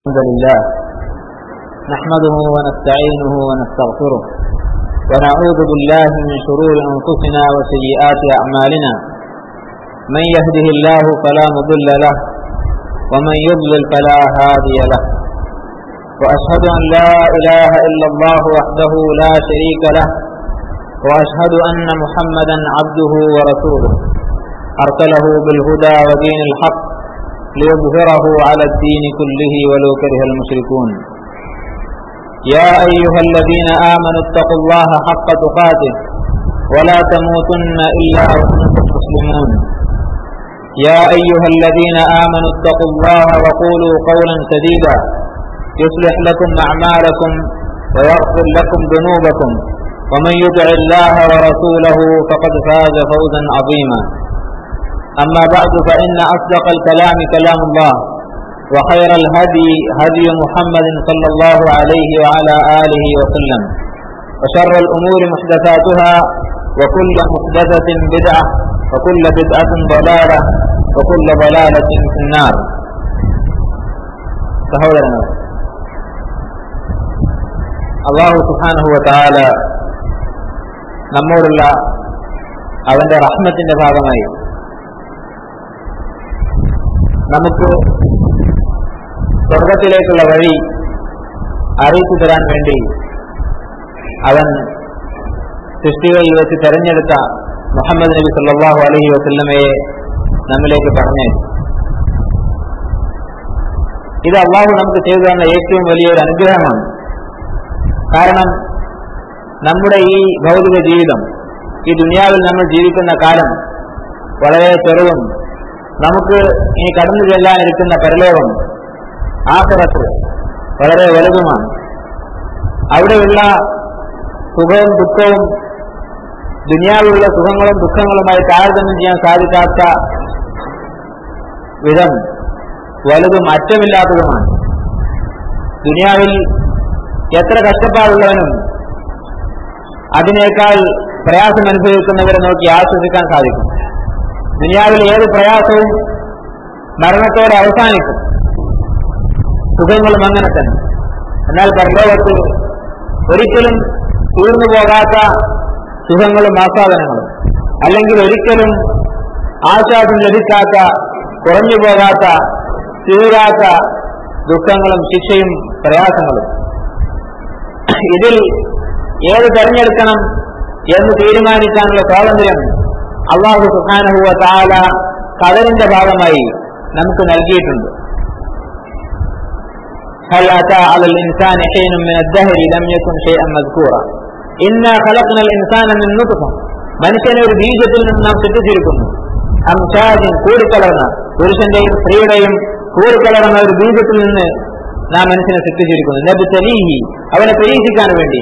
الحمد لله نحمده ونستعينه ونستغفره ونعوذ بالله من شرور أنفسنا وسيئات أعمالنا من يهده الله فلا مضل له ومن يضلل فلا هادي له وأشهد أن لا إله إلا الله وحده لا شريك له وأشهد أن محمدا عبده ورسوله أرسله بالهدى ودين الحق ليظهره على الدين كله ولو كره المشركون يا أيها الذين آمنوا اتقوا الله حق تقاته ولا تموتن إلا وأنتم مسلمون يا أيها الذين آمنوا اتقوا الله وقولوا قولا سديدا يصلح لكم أعمالكم ويغفر لكم ذنوبكم ومن يطع الله ورسوله فقد فاز فوزا عظيما أما بعد فإن أصدق الكلام كلام الله وخير الهدي هدي محمد صلى الله عليه وعلى آله وسلم وشر الأمور محدثاتها وكل محدثة بدعة وكل بدعة ضلالة وكل ضلالة في النار സഹോദരങ്ങൾ അള്ളാഹു സുഹാനഹുവ താല നമ്മോടുള്ള അവന്റെ റഹ്മത്തിന്റെ ഭാഗമായി നമുക്ക് സ്വർഗത്തിലേക്കുള്ള വഴി അറിയിച്ചു തരാൻ വേണ്ടി അവൻ സൃഷ്ടികളിൽ വെച്ച് തെരഞ്ഞെടുത്ത മുഹമ്മദ് നബി സല്ലാഹു അലഹി വസ്ല്ലമയെ നമ്മിലേക്ക് പറഞ്ഞു ഇത് അള്ളാഹു നമുക്ക് ചെയ്തു തന്ന ഏറ്റവും വലിയൊരു അനുഗ്രഹമാണ് കാരണം നമ്മുടെ ഈ ഭൗതിക ജീവിതം ഈ ദുനിയാവിൽ നമ്മൾ ജീവിക്കുന്ന കാലം വളരെ ചെറുതും നമുക്ക് ഇനി കടന്നു ചെല്ലാനിരിക്കുന്ന പരലോകം ആഹ്റത്ത് വളരെ വലുതുമാണ് അവിടെയുള്ള സുഖവും ദുഃഖവും ദുനിയാവിലുള്ള സുഖങ്ങളും ദുഃഖങ്ങളുമായി താരതമ്യം ചെയ്യാൻ സാധിക്കാത്ത വിധം വലുതും അറ്റമില്ലാത്തതുമാണ് ദുനിയാവിൽ എത്ര കഷ്ടപ്പാടുള്ളവനും അതിനേക്കാൾ പ്രയാസം അനുഭവിക്കുന്നവരെ നോക്കി ആശ്വസിക്കാൻ സാധിക്കും ദുനിയാവിൽ ഏത് പ്രയാസവും മരണത്തോടെ അവസാനിക്കും സുഖങ്ങളും അങ്ങനെ തന്നെ എന്നാൽ പരലോകത്ത് ഒരിക്കലും തീർന്നു പോകാത്ത സുഖങ്ങളും ആസ്വാദനങ്ങളും അല്ലെങ്കിൽ ഒരിക്കലും ആശ്വാസം ലഭിക്കാത്ത കുറഞ്ഞു പോകാത്ത തീരാത്ത ദുഃഖങ്ങളും ശിക്ഷയും പ്രയാസങ്ങളും ഇതിൽ ഏത് തെരഞ്ഞെടുക്കണം എന്ന് തീരുമാനിക്കാനുള്ള സ്വാതന്ത്ര്യം അള്ളാഹു സുഹാനുഭവ താല കടലിന്റെ ഭാഗമായി നമുക്ക് നൽകിയിട്ടുണ്ട് هل أتى على الإنسان حين من الدهر لم يكن شيئا مذكورا إنا خلقنا الإنسان من نطفة മനുഷ്യനെ ഒരു ബീജത്തിൽ നിന്ന് നാം സൃഷ്ടിച്ചിരിക്കുന്നു അംഷാജിൻ കൂടിക്കലർന്ന പുരുഷന്റെയും സ്ത്രീയുടെയും കൂടിക്കലർന്ന ഒരു ബീജത്തിൽ നിന്ന് നാം മനുഷ്യനെ സൃഷ്ടിച്ചിരിക്കുന്നു നബി തലീഹി അവനെ പരീക്ഷിക്കാൻ വേണ്ടി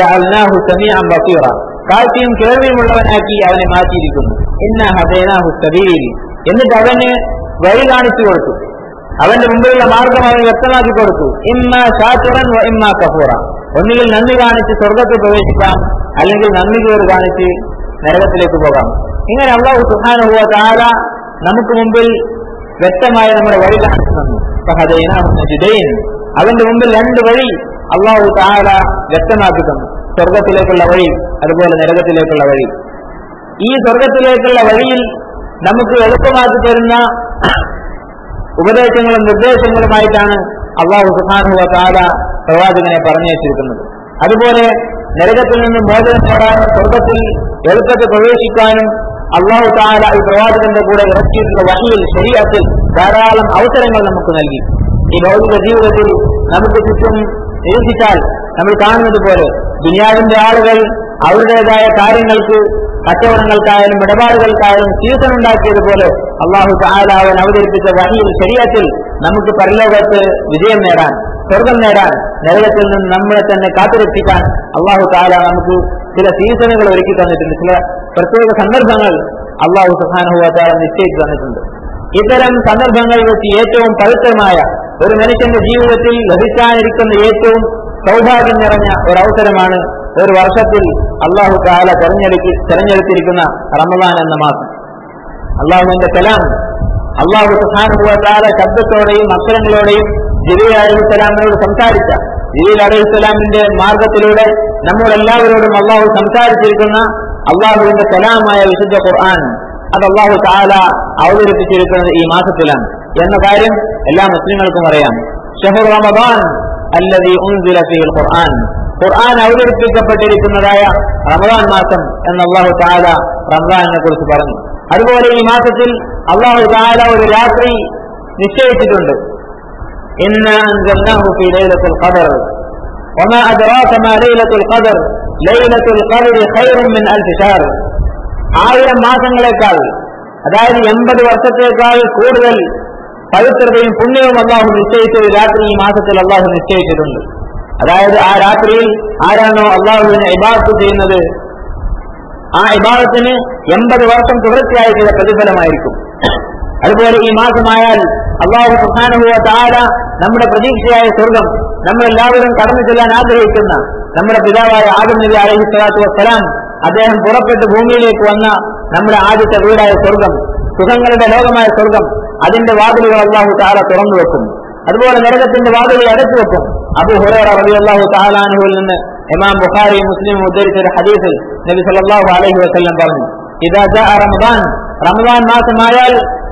കാഴ്ചയും കേൾവിയുമുള്ളവനാക്കി അവനെ മാറ്റിയിരിക്കുന്നു ഇന്ന ഹദേനാഹു സബീൽ എന്നിട്ട് അവന് വഴി കാണിച്ചു കൊടുത്തു അവന്റെ മുമ്പിലുള്ള മാർഗം അവൻ വ്യക്തമാക്കി കൊടുത്തു ഇമ്മ ഷാച്ചുറൻ ഇമ്മ കഫൂറ ഒന്നുകിൽ നന്ദി കാണിച്ച് സ്വർഗത്തിൽ പ്രവേശിക്കാം അല്ലെങ്കിൽ നന്ദി കേറ് കാണിച്ച് നരകത്തിലേക്ക് പോകാം ഇങ്ങനെ അള്ളാഹു സുഹാനുഭവ താര നമുക്ക് മുമ്പിൽ വ്യക്തമായ നമ്മുടെ വഴി കാണിച്ചു തന്നു ജുദൈൻ അവന്റെ മുമ്പിൽ രണ്ട് വഴി അള്ളാഹു താര വ്യക്തമാക്കി തന്നു സ്വർഗത്തിലേക്കുള്ള വഴി അതുപോലെ നരകത്തിലേക്കുള്ള വഴി ഈ സ്വർഗത്തിലേക്കുള്ള വഴിയിൽ നമുക്ക് എളുപ്പമാക്കി തരുന്ന ഉപദേശങ്ങളും നിർദ്ദേശങ്ങളുമായിട്ടാണ് അള്ളാഹു സുഹാനുവ താല പ്രവാചകനെ പറഞ്ഞു വെച്ചിരിക്കുന്നത് അതുപോലെ നരകത്തിൽ നിന്ന് മോചനം നേടാനും സ്വർഗത്തിൽ എളുപ്പത്തിൽ പ്രവേശിക്കാനും അള്ളാഹു താല ഈ പ്രവാചകന്റെ കൂടെ ഇറക്കിയിട്ടുള്ള വഴിയിൽ ശരീരത്തിൽ ധാരാളം അവസരങ്ങൾ നമുക്ക് നൽകി ഈ ഭൗതിക ജീവിതത്തിൽ നമുക്ക് ചുറ്റും നിരീക്ഷിച്ചാൽ നമ്മൾ കാണുന്നത് പോലെ ദുനിയാവിന്റെ ആളുകൾ അവരുടേതായ കാര്യങ്ങൾക്ക് കച്ചവടങ്ങൾക്കായാലും ഇടപാടുകൾക്കായാലും സീസൺ ഉണ്ടാക്കിയതുപോലെ അള്ളാഹു താലാവൻ അവതരിപ്പിച്ച വഹിയിൽ ശരീരത്തിൽ നമുക്ക് പരലോകത്ത് വിജയം നേടാൻ സ്വർഗം നേടാൻ നരകത്തിൽ നിന്ന് നമ്മളെ തന്നെ കാത്തുരക്ഷിക്കാൻ അള്ളാഹു താല നമുക്ക് ചില സീസണുകൾ ഒരുക്കി തന്നിട്ടുണ്ട് ചില പ്രത്യേക സന്ദർഭങ്ങൾ അള്ളാഹു സുഹാനുഭവത്താല നിശ്ചയിച്ചു തന്നിട്ടുണ്ട് ഇത്തരം സന്ദർഭങ്ങളിൽ വെച്ച് ഏറ്റവും പവിത്രമായ ഒരു മനുഷ്യന്റെ ജീവിതത്തിൽ ലഭിക്കാനിരിക്കുന്ന ഏറ്റവും സൗഭാഗ്യം നിറഞ്ഞ ഒരു അവസരമാണ് ഒരു വർഷത്തിൽ അള്ളാഹു താല തെരഞ്ഞെടുക്കി തെരഞ്ഞെടുത്തിരിക്കുന്ന റമദാൻ എന്ന മാസം അള്ളാഹുവിന്റെ കലാം അള്ളാഹു സുഹാനുഭവത്താല ശബ്ദത്തോടെയും അക്ഷരങ്ങളോടെയും ജിബീൽ അലഹിസ്സലാമിനോട് സംസാരിച്ച ജിബീൽ അലഹിസ്സലാമിന്റെ മാർഗത്തിലൂടെ നമ്മളെല്ലാവരോടും അള്ളാഹു സംസാരിച്ചിരിക്കുന്ന അള്ളാഹുവിന്റെ കലാമായ വിശുദ്ധ ഖുർആൻ അത് അള്ളാഹു താല അവതരിപ്പിച്ചിരിക്കുന്നത് ഈ മാസത്തിലാണ് എന്ന കാര്യം എല്ലാ മുസ്ലിങ്ങൾക്കും അറിയാം ഷഹർ റമദാൻ അല്ലതി ഉൻസില ഫീൽ ഖുർആൻ ഖുർആൻ അവതരിപ്പിക്കപ്പെട്ടിരിക്കുന്നതായ റമദാൻ മാസം എന്ന് അള്ളാഹു താല റമദാനിനെ കുറിച്ച് പറഞ്ഞു അതുപോലെ ഈ മാസത്തിൽ അള്ളാഹു താല ഒരു രാത്രി നിശ്ചയിച്ചിട്ടുണ്ട് إنا أنزلناه في ليلة القدر وما أدراك ما ليلة القدر ليلة القدر خير من ألف شهر ആയിരം മാസങ്ങളെക്കാൾ അതായത് എൺപത് വർഷത്തേക്കാൾ കൂടുതൽ പവിത്രതയും പുണ്യവും അള്ളാഹു നിശ്ചയിച്ച ഒരു രാത്രി ഈ മാസത്തിൽ അള്ളാഹു നിശ്ചയിച്ചിട്ടുണ്ട് അതായത് ആ രാത്രിയിൽ ആരാണോ അള്ളാഹുവിനെ ഇബാദത്ത് ചെയ്യുന്നത് ആ ഇബാദത്തിന് എൺപത് വർഷം തുടർച്ചയായിട്ടുള്ള പ്രതിഫലമായിരിക്കും അതുപോലെ ഈ മാസമായാൽ അള്ളാഹു സുഹാനുഭവ താര നമ്മുടെ പ്രതീക്ഷയായ സ്വർഗം നമ്മളെല്ലാവരും കടന്നു ചെല്ലാൻ ആഗ്രഹിക്കുന്ന നമ്മുടെ പിതാവായ ആദം നബി അലഹി സ്വലാത്തു വസ്സലാം അദ്ദേഹം പുറപ്പെട്ട് ഭൂമിയിലേക്ക് വന്ന നമ്മുടെ ആദ്യത്തെ വീടായ സ്വർഗം സുഖങ്ങളുടെ ലോകമായ സ്വർഗം അതിന്റെ വാതിലുകൾ അള്ളാഹു താല തുറന്നു വെക്കും അതുപോലെ നരകത്തിന്റെ വാതിലുകൾ അടച്ചു വെക്കും അബു ഹുറേറ റബി അള്ളാഹു താലാനുവിൽ നിന്ന് ഇമാം ബുഖാരി മുസ്ലിം ഉദ്ധരിച്ച ഒരു ഹദീസിൽ നബി സല്ലല്ലാഹു അലൈഹി വസല്ലം പറഞ്ഞു ഇതാ ജാഅ റമദാൻ റമദാൻ മാസമായാൽ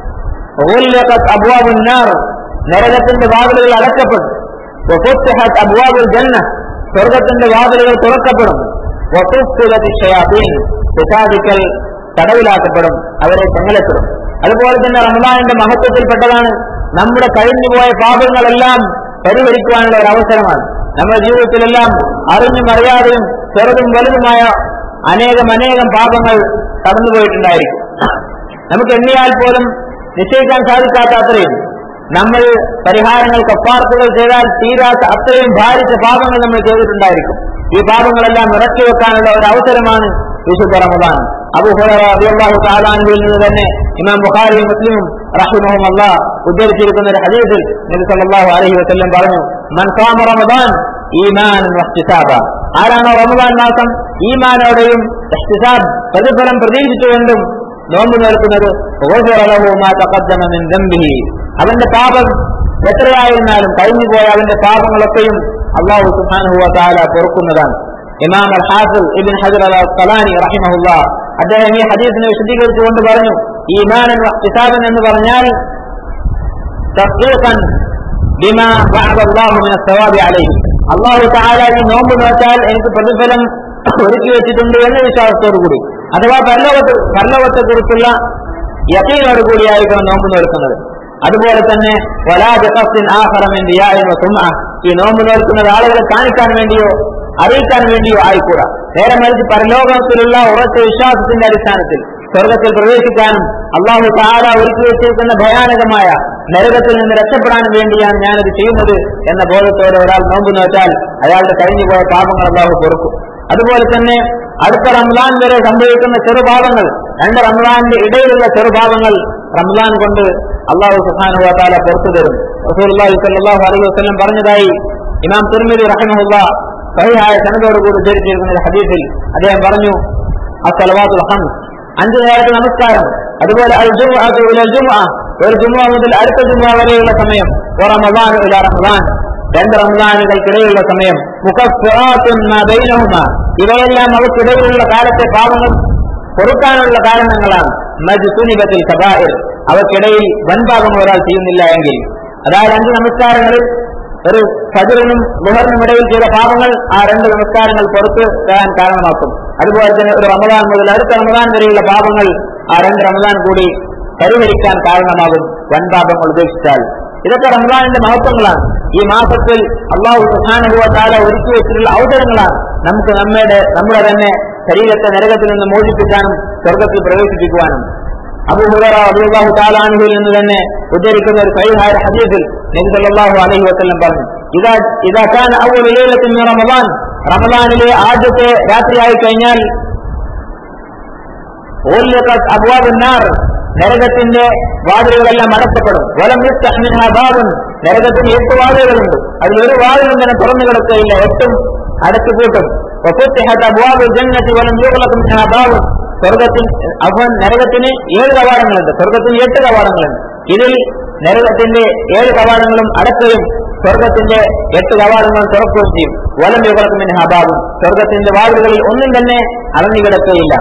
غلقت أبواب النار നരകത്തിന്റെ വാതിലുകൾ അടക്കപ്പെടും وفتحت أبواب الجنة സ്വർഗത്തിന്റെ വാതിലുകൾ തുറക്കപ്പെടും وصفلت الشياطين പിശാചുക്കൾ തടവിലാക്കപ്പെടും അവരെ ചെങ്ങലപ്പെടും അതുപോലെ തന്നെ റമദാനിന്റെ മഹത്വത്തിൽപ്പെട്ടതാണ് നമ്മുടെ കഴിഞ്ഞുപോയ പാപങ്ങളെല്ലാം പരിഹരിക്കുവാനുള്ള ഒരു അവസരമാണ് നമ്മുടെ ജീവിതത്തിലെല്ലാം അറിഞ്ഞും അറിയാതെയും ചെറുതും വലുതുമായ അനേകം അനേകം പാപങ്ങൾ കടന്നുപോയിട്ടുണ്ടായിരിക്കും നമുക്ക് എണ്ണിയാൽ പോലും നിശ്ചയിക്കാൻ സാധിക്കാത്ത അത്രയും നമ്മൾ പരിഹാരങ്ങൾ കപ്പാർത്തുകൾ ചെയ്താൽ തീരാത്ത അത്രയും ഭാരിച്ച പാപങ്ങൾ നമ്മൾ ചെയ്തിട്ടുണ്ടായിരിക്കും ഈ പാപങ്ങളെല്ലാം ഇറക്കി വെക്കാനുള്ള ഒരു അവസരമാണ് വിശുദ്ധ റമദാൻ അബു ഹുറാഹു താലാനുവിൽ നിന്ന് തന്നെ ഇമാം ബുഖാരിയും മുസ്ലിമും റഹിമഹും അല്ല ഉദ്ധരിച്ചിരിക്കുന്ന ഒരു ഹദീസിൽ നബി സല്ലല്ലാഹു അലൈഹി വസല്ലം പറഞ്ഞു മൻ ഖാമ റമദാൻ ഈമാൻ വഹ്തിസാബ ആരാണോ റമദാൻ മാസം ഈമാനോടെയും ഇഹ്തിസാബ് പ്രതിഫലം പ്രതീക്ഷിച്ചുകൊണ്ടും നോമ്പ് നോക്കുന്നത് അവന്റെ പാപം എത്രയായിരുന്നാലും കഴിഞ്ഞുപോയ അവന്റെ പാപങ്ങളൊക്കെയും അള്ളാഹു സുഹാനുഹുവ താല പൊറുക്കുന്നതാണ് ഇമാം അൽ ഹാഫിൽ ഇബിൻ ഹജർ അൽ സലാനി റഹിമഹുല്ല അദ്ദേഹം ഈ ഹദീസിനെ വിശദീകരിച്ചുകൊണ്ട് പറഞ്ഞു ഈമാനൻ കിതാബൻ എന്ന് പറഞ്ഞാൽ തസ്ദീഖൻ ബിമാ വഅദ അല്ലാഹു മിന സവാബി അലൈഹി അള്ളാഹു തആല ഈ നോമ്പ് നോറ്റാൽ എനിക്ക് പ്രതിഫലം ഒരുക്കി വെച്ചിട്ടുണ്ട് എന്ന വിശ്വാസത്തോടു കൂടി അഥവാ പരലോകത്ത് പരലോകത്തെ കുറിച്ചുള്ള യക്കീനോട് കൂടിയായിരിക്കണം നോമ്പ് നോക്കുന്നത് അതുപോലെ തന്നെ ഈ നോമ്പ് നോക്കുന്നത് ആളുകളെ കാണിക്കാൻ വേണ്ടിയോ അറിയിക്കാൻ വേണ്ടിയോ ആയിക്കൂടാ നേരെ മറിച്ച് പരലോകത്തിലുള്ള ഉറച്ച വിശ്വാസത്തിന്റെ അടിസ്ഥാനത്തിൽ സ്വർഗത്തിൽ പ്രവേശിക്കാനും അള്ളാഹു താര ഒരുക്കി വെച്ചിരിക്കുന്ന ഭയാനകമായ നരകത്തിൽ നിന്ന് രക്ഷപ്പെടാനും വേണ്ടിയാണ് ഞാനത് ചെയ്യുന്നത് എന്ന ബോധത്തോടെ ഒരാൾ നോമ്പ് നോറ്റാൽ അയാളുടെ കഴിഞ്ഞുപോയ പാപങ്ങൾ അള്ളാഹു പൊറുക്കും അതുപോലെ തന്നെ അടുത്ത റംസാൻ വരെ സംഭവിക്കുന്ന ചെറുപാപങ്ങൾ രണ്ട് റംസാന്റെ ഇടയിലുള്ള ചെറുപാപങ്ങൾ റംസാൻ കൊണ്ട് അള്ളാഹു സുഹാനുവ താല പുറത്തു തരും റസൂലുള്ളാഹി സ്വല്ലല്ലാഹു അലൈഹി വസല്ലം പറഞ്ഞതായി ഇമാം തിരുമതി റഹ്മഹുല്ല സഹിഹായ സനതോടുകൂടി ഉദ്ധരിച്ചിരിക്കുന്ന ഒരു ഹദീസിൽ അദ്ദേഹം പറഞ്ഞു അസ്സലവാത്തുൽ ഹംസ് അഞ്ചു നേരത്തെ നമസ്കാരം അതുപോലെ അൽ ജുമുഅത്തു ഇലൽ ജുമുഅ ഒരു ജുമുഅ മുതൽ അടുത്ത ജുമുഅ വരെയുള്ള സമയം റമദാൻ ഇല റമദാൻ രണ്ട് റമദാനുകൾക്കിടയിലുള്ള സമയം മുഖസ്ഫിറാത്തുൻ മാ ബൈനഹുമ ഇവയെല്ലാം അവക്കിടയിലുള്ള കാലത്തെ പാപങ്ങൾ പൊറുക്കാനുള്ള കാരണങ്ങളാണ് മജ്സുനിബത്തിൽ കബാഇർ അവക്കിടയിൽ വൻപാപം ഒരാൾ ചെയ്യുന്നില്ല എങ്കിൽ അതായത് അഞ്ച് നമസ്കാരങ്ങളിൽ ഒരു ഫജറിനും മുഹറിനും ഇടയിൽ ചെയ്ത പാപങ്ങൾ ആ രണ്ട് നമസ്കാരങ്ങൾ പുറത്ത് വരാൻ കാരണമാക്കും അതുപോലെ തന്നെ ഒരു റമദാൻ മുതൽ അടുത്ത റമദാൻ വരെയുള്ള പാപങ്ങൾ ആ രണ്ട് റമദാൻ കൂടി പരിഹരിക്കാൻ കാരണമാകും വൻപാപങ്ങൾ ഉപേക്ഷിച്ചാൽ ഇതൊക്കെ റമദാനിന്റെ മഹത്വങ്ങളാണ് ഈ മാസത്തിൽ അള്ളാഹു സുഹാനുഭവ താല ഒരുക്കി വെച്ചിട്ടുള്ള അവസരങ്ങളാണ് നമുക്ക് നമ്മുടെ നമ്മുടെ തന്നെ ശരീരത്തെ നരകത്തിൽ നിന്ന് മോചിപ്പിക്കാനും സ്വർഗത്തിൽ പ്രവേശിപ്പിക്കുവാനും അബു ഹുറ അബുല്ലാഹു താലാനുവിൽ നിന്ന് തന്നെ ഉദ്ധരിക്കുന്ന ഒരു സഹിഹായ ഹദീസിൽ നബി സല്ലല്ലാഹു അലൈഹി വസല്ലം പറഞ്ഞു ഇതാ ഇതാ കാന അവ്വൽ ലൈലത്തിൻ മിൻ റമദാൻ റമദാനിലെ ആദ്യത്തെ രാത്രിയായി കഴിഞ്ഞാൽ ഊല്യഖത് അബ്വാബുൻ നാർ നരകത്തിന്റെ വാതിലുകളെല്ലാം അടക്കപ്പെടും വലം യുഫ്തഹ് മിൻഹാ ബാബുൻ നരകത്തിന് എട്ട് വാതിലുകളുണ്ട് അതിലൊരു വാതിലും തന്നെ തുറന്നു കിടക്കുകയില്ല എട്ടും അടച്ചുപൂട്ടും വഫുത്തിഹത് അബ്വാബുൽ ജന്നത്തി വലം യുഗ്ലഖ് മിൻഹാ ബാബുൻ സ്വർഗത്തിൽ അവൻ നരകത്തിന് ഏഴ് കവാടങ്ങളുണ്ട് സ്വർഗത്തിന് എട്ട് കവാടങ്ങളുണ്ട് ഇതിൽ നരകത്തിന്റെ ഏഴ് കവാടങ്ങളും അടക്കുകയും സ്വർഗത്തിന്റെ എട്ട് കവാടങ്ങൾ തുറക്കുകയും ചെയ്യും വലം യുഗർക്കുമിന് ഹബാബും സ്വർഗത്തിന്റെ വാതിലുകളിൽ ഒന്നും തന്നെ അടഞ്ഞു കിടക്കുകയില്ല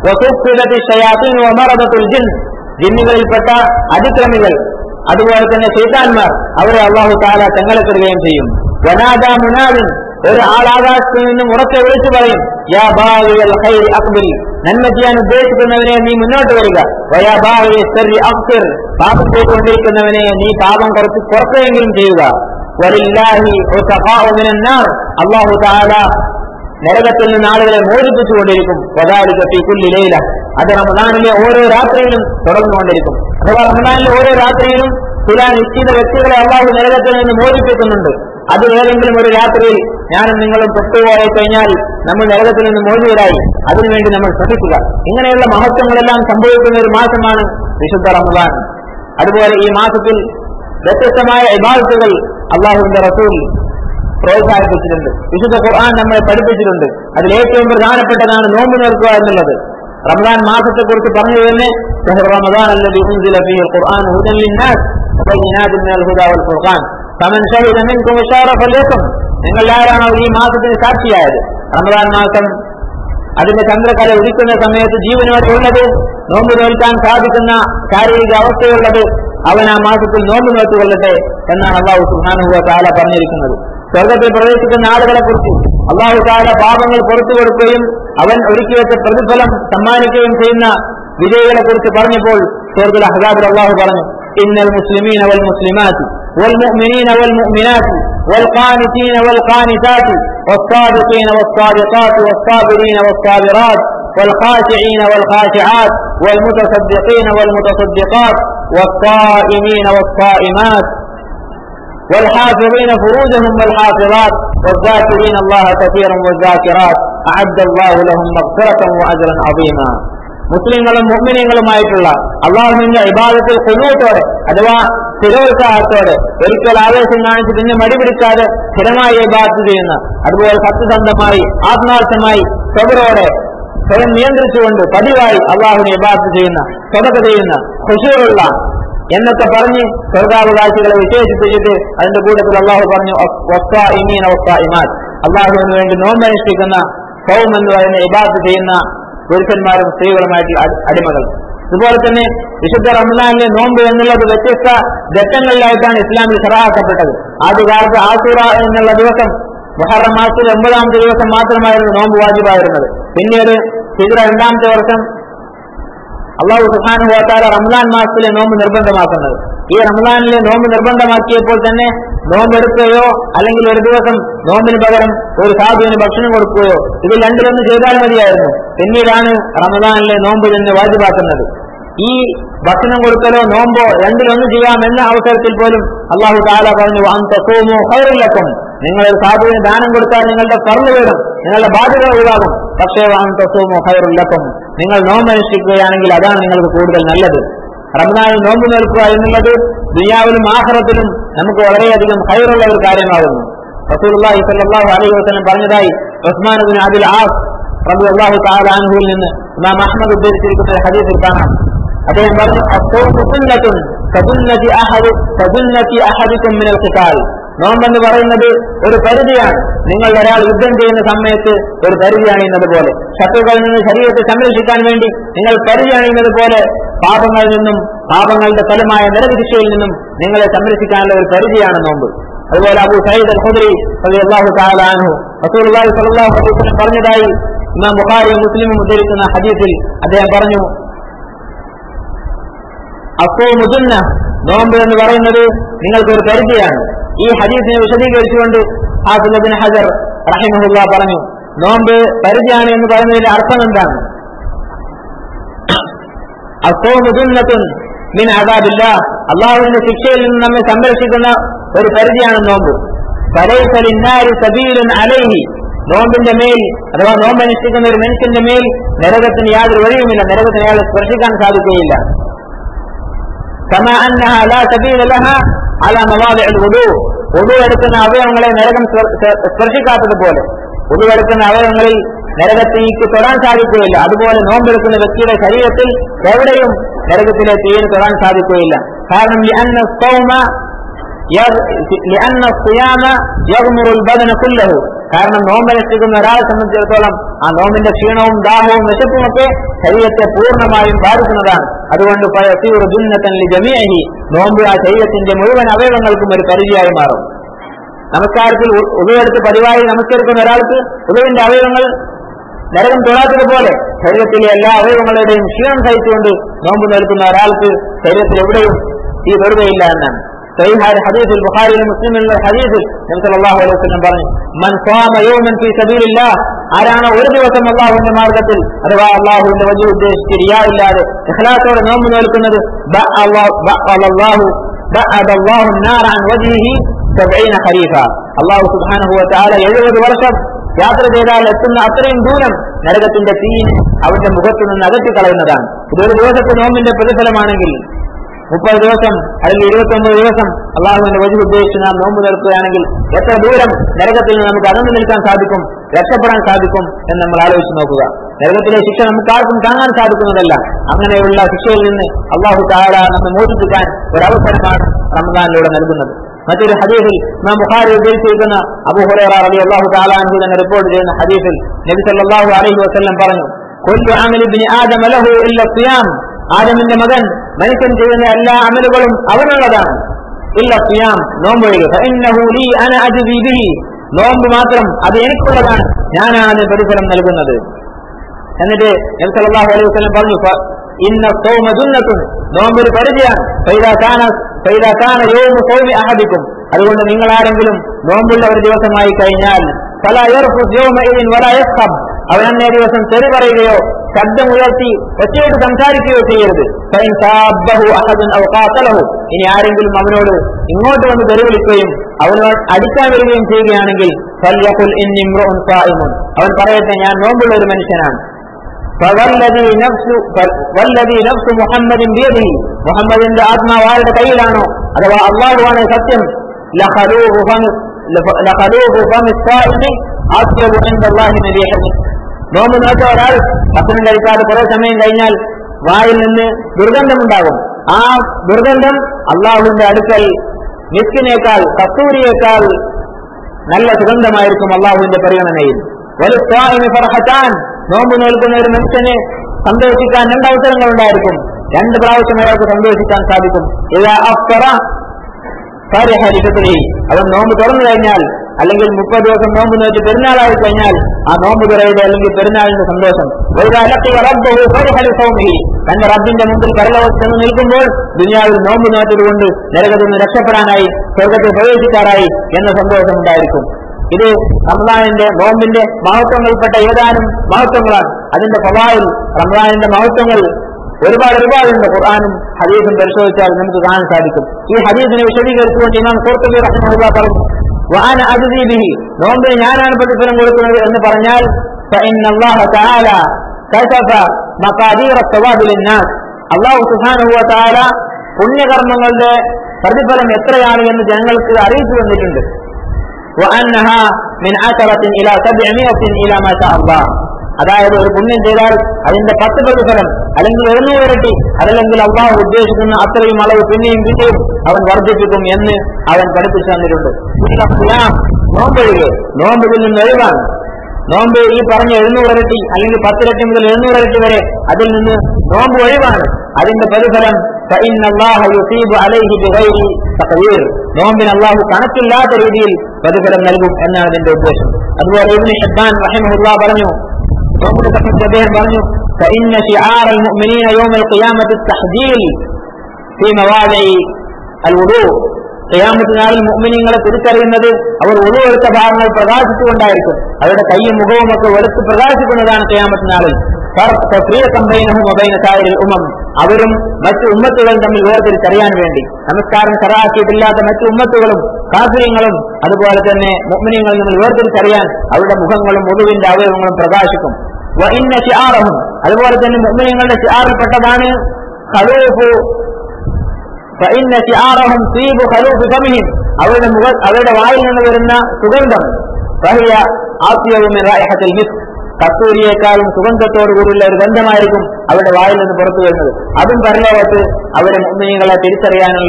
ജിന്നുകളിൽപ്പെട്ട അതിക്രമികൾ അതുപോലെ തന്നെ ശൈതാന്മാർ അവരെ അള്ളാഹു താല തെങ്ങളെപ്പെടുകയും ചെയ്യും വനാദ മുനാദിൻ ഒരു ആൾ ആകാശത്തിൽ നിന്നും ഉറക്കെ വിളിച്ചു പറയും യാ ബാഗിയൽ ഖൈരി അക്ബിൽ നന്മ ചെയ്യാൻ ഉദ്ദേശിക്കുന്നവനെ നീ മുന്നോട്ട് വരിക വയാ ബാഗിയ ശർരി അക്ബിർ പാപം ചെയ്തുകൊണ്ടിരിക്കുന്നവനെ നീ പാപം കുറച്ച് കുറച്ചെങ്കിലും ചെയ്യുക വലില്ലാഹി ഉതഖാഉ മിനന്നാർ അല്ലാഹു തആല നരകത്തിൽ നിന്ന് ആളുകളെ മോചിപ്പിച്ചുകൊണ്ടിരിക്കും വദാലിക ഫീ കുല്ലി ലൈല അത് റമദാനിലെ ഓരോ രാത്രിയിലും തുടർന്നുകൊണ്ടിരിക്കും അഥവാ റമദാനിലെ ഓരോ രാത്രിയിലും ചില നിശ്ചിത വ്യക്തികളെ അള്ളാഹു നരകത്തിൽ നിന്ന് മോചിപ്പിക്കുന്നുണ്ട് അത് ഏതെങ്കിലും ഒരു രാത്രിയിൽ ഞാനും നിങ്ങളും പെട്ടുപോയി കഴിഞ്ഞാൽ നമ്മൾ നരകത്തിൽ നിന്ന് മോചിതരായി അതിനുവേണ്ടി നമ്മൾ ശ്രമിക്കുക ഇങ്ങനെയുള്ള മഹത്വങ്ങളെല്ലാം സംഭവിക്കുന്ന ഒരു മാസമാണ് വിശുദ്ധ റമദാൻ അതുപോലെ ഈ മാസത്തിൽ വ്യത്യസ്തമായ ഇബാദത്തുകൾ അള്ളാഹുവിന്റെ റസൂൽ പ്രോത്സാഹിപ്പിച്ചിട്ടുണ്ട് വിശുദ്ധ ഖുർആൻ നമ്മളെ പഠിപ്പിച്ചിട്ടുണ്ട് അതിൽ ഏറ്റവും പ്രധാനപ്പെട്ടതാണ് നോമ്പ് നോക്കുക എന്നുള്ളത് റമദാൻ മാസത്തെ കുറിച്ച് പറഞ്ഞു തന്നെ റമദാൻ الذي انزل فيه القرآن هدى للناس وبينات من الهدى والفرقان فمن شهد منكم الشهر فليصم നിങ്ങൾ ആരാണോ ഈ മാസത്തിന് സാക്ഷിയായത് റമദാൻ മാസം അതിന്റെ ചന്ദ്രകല ഉദിക്കുന്ന സമയത്ത് ജീവനോടെ ഉള്ളത് നോമ്പ് നോൽക്കാൻ സാധിക്കുന്ന ശാരീരിക അവസ്ഥയുള്ളത് അവൻ ആ മാസത്തിൽ നോമ്പ് നോറ്റുകൊള്ളട്ടെ എന്നാണ് അള്ളാഹു സുഹാനുഭവ കാല പറഞ്ഞിരിക്കുന്നത് സ്വർഗത്തിൽ പ്രവേശിക്കുന്ന ആളുകളെ കുറിച്ച് അള്ളാഹു താല പാപങ്ങൾ പുറത്തു കൊടുക്കുകയും അവൻ ഒരുക്കിവെച്ച പ്രതിഫലം സമ്മാനിക്കുകയും ചെയ്യുന്ന വിജയികളെ കുറിച്ച് പറഞ്ഞപ്പോൾ സ്വർഗുൽ അഹ്ലാബിൽ അള്ളാഹു പറഞ്ഞു ഇന്നൽ മുസ്ലിമീൻ അവൽ മുസ്ലിമാറ്റി والمؤمنين والمؤمنات والقانتين والقانتات والصادقين والصادقات والصابرين والصابرات والخاشعين والخاشعات والمتصدقين والمتصدقات والصائمين والصائمات والحافظين فروجهم والحافظات والذاكرين الله كثيرا والذاكرات أعد الله لهم مغفرة وأجرا عظيما മുസ്ലിങ്ങളും മുഗ്മിനീങ്ങളുമായിട്ടുള്ള അള്ളാഹുവിന്റെ ഇബാദത്തിൽ കൊല്ലൂത്തോടെ അഥവാ സ്ഥിരോത്സാഹത്തോടെ ഒരിക്കൽ ആവേശം കാണിച്ച് പിന്നെ മടിപിടിക്കാതെ സ്ഥിരമായി ഇബാദത്ത് ചെയ്യുന്ന അതുപോലെ സത്യസന്ധമായി ആത്മാർത്ഥമായി സ്വബറോടെ സ്വയം നിയന്ത്രിച്ചുകൊണ്ട് പതിവായി അള്ളാഹുവിനെ ഇബാദത്ത് ചെയ്യുന്ന സ്വതക ചെയ്യുന്ന ഖുശൂറുള്ള എന്നൊക്കെ പറഞ്ഞ് സ്വർഗാവകാശികളെ വിശേഷിപ്പിച്ചിട്ട് അതിന്റെ കൂട്ടത്തിൽ അള്ളാഹു പറഞ്ഞു അള്ളാഹുവിന് വേണ്ടി നോമ്പനുഷ്ഠിക്കുന്ന സൗം എന്ന് പറയുന്ന ഇബാദത്ത് ചെയ്യുന്ന പുരുഷന്മാരും സ്ത്രീകളുമായിട്ട് അടിമകൾ അതുപോലെ തന്നെ വിശുദ്ധ റമദാനിലെ നോമ്പ് എന്നുള്ളത് വ്യത്യസ്ത ഘട്ടങ്ങളിലായിട്ടാണ് ഇസ്ലാമിൽ ഷറാക്കപ്പെട്ടത് ആദ്യകാലത്ത് ആസുറ എന്നുള്ള ദിവസം മുഹറം മാസത്തിൽ ഒമ്പതാമത്തെ ദിവസം മാത്രമായിരുന്നു നോമ്പ് വാജിബായിരുന്നത് പിന്നീട് ഹിജറ രണ്ടാമത്തെ വർഷം അള്ളാഹു സുഹാനു വാത്താല റംസാൻ മാസത്തിലെ നോമ്പ് നിർബന്ധമാക്കുന്നത് ഈ റംസാനിലെ നോമ്പ് നിർബന്ധമാക്കിയപ്പോൾ തന്നെ നോമ്പെടുക്കുകയോ അല്ലെങ്കിൽ ഒരു ദിവസം നോമ്പിന് പകരം ഒരു സാധുവിന് ഭക്ഷണം കൊടുക്കുകയോ ഇതിൽ രണ്ടിലൊന്ന് ചെയ്താൽ മതിയായിരുന്നു പിന്നീടാണ് റമദാനിലെ നോമ്പ് തന്നെ വാജിബാക്കുന്നത് ഈ ഭക്ഷണം കൊടുക്കലോ നോമ്പോ രണ്ടിലൊന്ന് ചെയ്യാമെന്ന അവസരത്തിൽ പോലും അള്ളാഹു താല പറഞ്ഞു അന്തസോമോ ഹൈറില്ലക്കും നിങ്ങൾ ഒരു സാധുവിന് ദാനം കൊടുത്താൽ നിങ്ങളുടെ പറഞ്ഞു വരും നിങ്ങളുടെ ബാധ്യത ഒഴിവാകും പക്ഷേ അന്തസോമോ ഹൈറില്ലക്കും നിങ്ങൾ നോമ്പ് അനുഷ്ഠിക്കുകയാണെങ്കിൽ അതാണ് നിങ്ങൾക്ക് കൂടുതൽ നല്ലത് റമദാനിൽ നോമ്പ് നിൽക്കുക എന്നുള്ളത് ദുനിയാവിലും ആഹ്റത്തിലും നമുക്ക് വളരെയധികം ഹൈറുള്ള ഒരു കാര്യമാകുന്നു റസൂലുള്ളാഹി സ്വല്ലല്ലാഹു അലൈഹി വസല്ലം പറഞ്ഞതായി ഉസ്മാൻ ബിൻ അബിൽ ആസ് റളിയല്ലാഹു തആല അൻഹുവിൽ നിന്ന് ഇമാം അഹ്മദ് ഉദ്ധരിച്ചിരിക്കുന്ന ഒരു ഹദീസിൽ കാണാം അദ്ദേഹം പറഞ്ഞു അസ്സൗമു സുന്നത്തുൻ കസുന്നതി അഹദ് കസുന്നതി അഹദിക്കും മിനൽ ഖിതാൽ നോമ്പെന്ന് പറയുന്നത് ഒരു പരിധിയാണ് നിങ്ങൾ ഒരാൾ യുദ്ധം ചെയ്യുന്ന സമയത്ത് ഒരു പരിധി അണിയുന്നത് പോലെ ശത്രുക്കളിൽ നിന്ന് ശരീരത്തെ സംരക്ഷിക്കാൻ വേണ്ടി നിങ്ങൾ പരിധി അണിയുന്നത് പോലെ പാപങ്ങളിൽ നിന്നും പാപങ്ങളുടെ ഫലമായ നരകശിക്ഷയിൽ നിന്നും നിങ്ങളെ സംരക്ഷിക്കാനുള്ള ഒരു പരിധിയാണ് നോമ്പ് അതുപോലെ അബു സയ്യിദ് അൽ ഖുദ്രി റളിയല്ലാഹു തആല അൻഹു റസൂലുള്ളാഹി സ്വല്ലല്ലാഹു അലൈഹി വസല്ലം പറഞ്ഞതായി ഇമാം ബുഖാരിയും മുസ്ലിമും ഉദ്ധരിക്കുന്ന ഹദീസിൽ അദ്ദേഹം പറഞ്ഞു അപ്പോ മുജുന്ന നോമ്പ് എന്ന് പറയുന്നത് നിങ്ങൾക്ക് ഒരു പരിധിയാണ് ഈ ഹദീസിനെ വിശദീകരിച്ചുകൊണ്ട് ഹാഫിബിൻ ഹജർ റഹിമഹുല്ല പറഞ്ഞു നോമ്പ് പരിധിയാണ് എന്ന് പറയുന്നതിന്റെ അർത്ഥം എന്താണ് അപ്പോ മുജുന്നത്തുൻ മിൻ അതാബില്ല അള്ളാഹുവിന്റെ ശിക്ഷയിൽ നിന്ന് നമ്മെ സംരക്ഷിക്കുന്ന ഒരു പരിധിയാണ് നോമ്പ് ഫലൈസലിന്നാരി സബീലുൻ അലൈഹി നോമ്പിന്റെ മേൽ അഥവാ നോമ്പ് അനുഷ്ഠിക്കുന്ന ഒരു മനുഷ്യന്റെ മേൽ നരകത്തിന് യാതൊരു വഴിയുമില്ല നരകത്തിന് അയാളെ സ്പർശിക്കാൻ സാധിക്കുകയില്ല كما أنها لا سبيل لها على مواضع الوضوء وضوء എടുക്കുന്ന അവയവങ്ങളെ നരകം സ്പർശിക്കാത്തതുപോലെ ഉതു എടുക്കുന്ന അവയവങ്ങളിൽ നരകത്തിലേക്ക് തൊടാൻ സാധിക്കുകയില്ല അതുപോലെ നോമ്പെടുക്കുന്ന വ്യക്തിയുടെ ശരീരത്തിൽ എവിടെയും നരകത്തിലെ തീയിൽ തൊടാൻ സാധിക്കുകയില്ല കാരണം لأن الصيام يغمر البدن كله കാരണം നോമ്പനുഷ്ഠിക്കുന്ന ഒരാളെ സംബന്ധിച്ചിടത്തോളം ആ നോമ്പിന്റെ ക്ഷീണവും ദാഹവും വിശപ്പും ഒക്കെ ശരീരത്തെ പൂർണ്ണമായും ബാധിക്കുന്നതാണ് അതുകൊണ്ട് ജമീഅഹി നോമ്പ് ആ ശരീരത്തിന്റെ മുഴുവൻ അവയവങ്ങൾക്കും ഒരു പരിചയമായി മാറും നമസ്കാരത്തിൽ ഉദയെടുത്ത് പതിവായി നമസ്കരിക്കുന്ന ഒരാൾക്ക് ഉദവിന്റെ അവയവങ്ങൾ നരകം തൊഴാത്തതുപോലെ ശരീരത്തിലെ എല്ലാ അവയവങ്ങളുടെയും ക്ഷീണം സഹിച്ചുകൊണ്ട് നോമ്പ് നിൽക്കുന്ന ഒരാൾക്ക് ശരീരത്തിൽ എവിടെയും ഈ വെറുതെയില്ല എന്നാണ് സഹിഹായ ഹദീസിൽ ബുഖാരിയിലും മുസ്ലിമിലുള്ള ഹദീസിൽ നബി സല്ലല്ലാഹു അലൈഹി വസല്ലം പറഞ്ഞു മൻ ഖാമ യൗമൻ ഫീ സബീലില്ലാഹ് ആരാണ് ഒരു ദിവസം അള്ളാഹുവിന്റെ മാർഗത്തിൽ അഥവാ അള്ളാഹുവിന്റെ വലിയ ഉദ്ദേശിച്ച് റിയാ ഇല്ലാതെ ഇഖ്ലാസോടെ നോമ്പ് നോൽക്കുന്നത് അള്ളാഹു അള്ളാഹു നാറാൻ വജീഹി സബഈന ഖരീഫ അള്ളാഹു സുബ്ഹാനഹു വ തആല 70 വർഷം യാത്ര ചെയ്താൽ എത്തുന്ന അത്രയും ദൂരം നരകത്തിന്റെ തീയിന് അവന്റെ മുഖത്തു നിന്ന് അകറ്റി കളയുന്നതാണ് ഇതൊരു ദിവസത്തെ നോമ്പിന്റെ പ്രതിഫലമാണെങ്കിൽ മുപ്പത് ദിവസം അല്ലെങ്കിൽ ഇരുപത്തി ഒമ്പത് ദിവസം അള്ളാഹുവിന്റെ വഴി ഉദ്ദേശിച്ച് നാം നോമ്പ് നിൽക്കുകയാണെങ്കിൽ എത്ര ദൂരം നരകത്തിൽ നിന്ന് നമുക്ക് അകന്നു നിൽക്കാൻ സാധിക്കും രക്ഷപ്പെടാൻ സാധിക്കും എന്ന് നമ്മൾ ആലോചിച്ച് നോക്കുക നരകത്തിലെ ശിക്ഷ നമുക്ക് ആർക്കും കാണാൻ സാധിക്കുന്നതല്ല അങ്ങനെയുള്ള ശിക്ഷയിൽ നിന്ന് അള്ളാഹു താഴ നമ്മെ മോചിപ്പിക്കാൻ ഒരവസരമാണ് റമദാനിലൂടെ നൽകുന്നത് മറ്റൊരു ഹദീസിൽ നാം ബുഖാരി ഉദ്ദേശിച്ചിരിക്കുന്ന അബു ഹുറൈറ റളിയല്ലാഹു തആല അൻഹു തന്നെ റിപ്പോർട്ട് ചെയ്യുന്ന ഹദീസിൽ നബി സല്ലല്ലാഹു അലൈഹി വസല്ലം പറഞ്ഞു കുല്ലു അമലി ഇബ്നി ആദമ ലഹു ഇല്ല സിയാം ആദമിന്റെ മകൻ മനുഷ്യൻ ചെയ്യുന്ന എല്ലാ അമലുകളും അവനുള്ളതാണ് ഇല്ല സിയാം നോമ്പൊഴികെ ഫഇന്നഹു ലീ അന അജ്സി ബിഹി നോമ്പ് മാത്രം അത് എനിക്കുള്ളതാണ് ഞാനാണ് പ്രതിഫലം നൽകുന്നത് എന്നിട്ട് നബി സല്ലല്ലാഹു അലൈഹി വസല്ലം പറഞ്ഞു ഇന്ന സൗമ ജുന്നത്തുൻ നോമ്പ് ഒരു പരിചയാണ് അഹദിക്കും അതുകൊണ്ട് നിങ്ങൾ ആരെങ്കിലും നോമ്പുള്ള ഒരു ദിവസമായി കഴിഞ്ഞാൽ പല അവൻ അന്നേ ദിവസം തെറി പറയുകയോ ശബ്ദമുയർത്തി ഒറ്റയിട്ട് സംസാരിക്കുകയോ ചെയ്യരുത് ഇനി ആരെങ്കിലും അവനോട് ഇങ്ങോട്ട് വന്ന് തെറി വിളിക്കുകയും അവനോട് അടിക്കാൻ വരികയും ചെയ്യുകയാണെങ്കിൽ അവൻ പറയട്ടെ ഞാൻ നോമ്പുള്ള ഒരു മനുഷ്യനാണ് മുഹമ്മദിന്റെ ആത്മാവാരുടെ കയ്യിലാണോ അഥവാ അള്ളാഹുവാണ് സത്യം നോമ്പ് നോച്ച ഒരാൾ ഭക്ഷണം കഴിക്കാതെ കുറെ സമയം കഴിഞ്ഞാൽ വായിൽ നിന്ന് ദുർഗന്ധമുണ്ടാകും ആ ദുർഗന്ധം അള്ളാഹുവിന്റെ അടുക്കൽ മിസ്കിനേക്കാൾ കസ്തൂരിയേക്കാൾ നല്ല സുഗന്ധമായിരിക്കും അള്ളാഹുവിന്റെ പരിഗണനയിൽ വലുസ്വാമിന് ഫർഹത്താൻ നോമ്പ് നോൽക്കുന്ന ഒരു മനുഷ്യനെ സന്തോഷിക്കാൻ രണ്ട് അവസരങ്ങൾ ഉണ്ടായിരിക്കും രണ്ട് പ്രാവശ്യം അയാൾക്ക് സന്തോഷിക്കാൻ സാധിക്കും ഇതാ അഫ്തറ ഫരിഹരിക്കത്തിലേ അവൻ നോമ്പ് തുറന്നു കഴിഞ്ഞാൽ അല്ലെങ്കിൽ മുപ്പത് ദിവസം നോമ്പ് നോറ്റ് പെരുന്നാളായി കഴിഞ്ഞാൽ ആ നോമ്പ് തുറയുടെ അല്ലെങ്കിൽ പെരുന്നാളിന്റെ സന്തോഷം തന്റെ റബ്ബിന്റെ മുമ്പിൽ പരലോകത്ത് ചെന്ന് നിൽക്കുമ്പോൾ ദുനിയാവിൽ നോമ്പ് നോറ്റതുകൊണ്ട് നരകത്തിൽ നിന്ന് രക്ഷപ്പെടാനായി സ്വർഗത്തിൽ പ്രവേശിക്കാറായി എന്ന സന്തോഷം ഉണ്ടായിരിക്കും ഇത് റംസാനിന്റെ നോമ്പിന്റെ മഹത്വങ്ങൾപ്പെട്ട ഏതാനും മഹത്വങ്ങളാണ് അതിന്റെ ഫവായിൽ റംസാനിന്റെ മഹത്വങ്ങൾ ഒരുപാട് ഒരുപാടുണ്ട് ഖുർആാനും ഹദീസും പരിശോധിച്ചാൽ നമുക്ക് കാണാൻ സാധിക്കും ഈ ഹദീസിനെ വിശദീകരിച്ചുകൊണ്ട് ഇമാം കോർത്തുബി റഹ്മുള്ള പറഞ്ഞു വാന അതിഥിബിഹി നോമ്പിന് ഞാനാണ് പ്രതിഫലം കൊടുക്കുന്നത് എന്ന് പറഞ്ഞാൽ അള്ളാഹു സുഹാനുഭവ താല പുണ്യകർമ്മങ്ങളുടെ പ്രതിഫലം എത്രയാണ് എന്ന് ജനങ്ങൾക്ക് അറിയിച്ചു തന്നിട്ടുണ്ട് وأنها من عشرة إلى سبعمائة إلى ما شاء الله അതായത് ഒരു പുണ്യം ചെയ്താൽ അതിന്റെ പത്ത് പ്രതിഫലം അല്ലെങ്കിൽ എഴുന്നൂറ് ഇരട്ടി അതല്ലെങ്കിൽ അള്ളാഹു ഉദ്ദേശിക്കുന്ന അത്രയും അളവ് പിന്നെയും പിന്നെയും അവൻ വർദ്ധിപ്പിക്കും എന്ന് അവൻ പഠിപ്പിച്ചു തന്നിട്ടുണ്ട് നോമ്പൊഴികെ നോമ്പിൽ നിന്ന് ഒഴിവാണ് നോമ്പ് ഈ പറഞ്ഞ എഴുന്നൂറ് ഇരട്ടി അല്ലെങ്കിൽ പത്തിരട്ടി മുതൽ എഴുന്നൂറ് ഇരട്ടി വരെ അതിൽ നിന്ന് നോമ്പ് ഒഴിവാണ് അതിന്റെ പ്രതിഫലം നോമ്പിന് അള്ളാഹു കണക്കില്ലാത്ത രീതിയിൽ പ്രതിഫലം നൽകും എന്നാണ് അതിന്റെ ഉദ്ദേശം അതുപോലെ ഇബ്നു ഹിബ്ബാൻ റഹിമഹുല്ലാ പറഞ്ഞു നോമ്പിനെ സംബന്ധിച്ച് അദ്ദേഹം പറഞ്ഞു فإن شعار المؤمنين يوم القيامة التحجيل في مواضع الوضوء ഖിയാമത്ത് നാളിൽ മുഅ്മിനീങ്ങളെ തിരിച്ചറിയുന്നത് അവർ ഉളുവെടുത്ത ഭാഗങ്ങൾ പ്രകാശിച്ചുകൊണ്ടായിരിക്കും അവരുടെ കൈയും മുഖവും ഒക്കെ വെളുത്ത് പ്രകാശിക്കുന്നതാണ് ഖിയാമത്ത് നാളിൽ ഉമം അവരും മറ്റു ഉമ്മത്തുകളും തമ്മിൽ വേർതിരിച്ചറിയാൻ വേണ്ടി നമസ്കാരം കറാക്കിയിട്ടില്ലാത്ത മറ്റു ഉമ്മത്തുകളും കാഫര്യങ്ങളും അതുപോലെ തന്നെ മുഅ്മിനീങ്ങളും തമ്മിൽ വേർതിരിച്ചറിയാൻ അവരുടെ മുഖങ്ങളും മുഴുവിന്റെ അവയവങ്ങളും പ്രകാശിക്കും അതുപോലെ തന്നെ മുഅ്മിനീങ്ങളുടെ ഷിആറിൽപ്പെട്ടതാണ് ഖലൂഫു فإن شعارهم طيب خلوف فمهم അവരുടെ മുഖ അവരുടെ വായിൽ നിന്ന് വരുന്ന സുഗന്ധം ഫഹിയ ആത്മീയവും റായിഹത്തിൽ മിസ് കസ്തൂരിയേക്കാളും സുഗന്ധത്തോടുകൂടിയുള്ള ഒരു ഗന്ധമായിരിക്കും അവരുടെ വായിൽ നിന്ന് പുറത്തു വരുന്നത് അതും പരലോകത്ത് അവരെ മുമ്മിനികളെ തിരിച്ചറിയാനുള്ള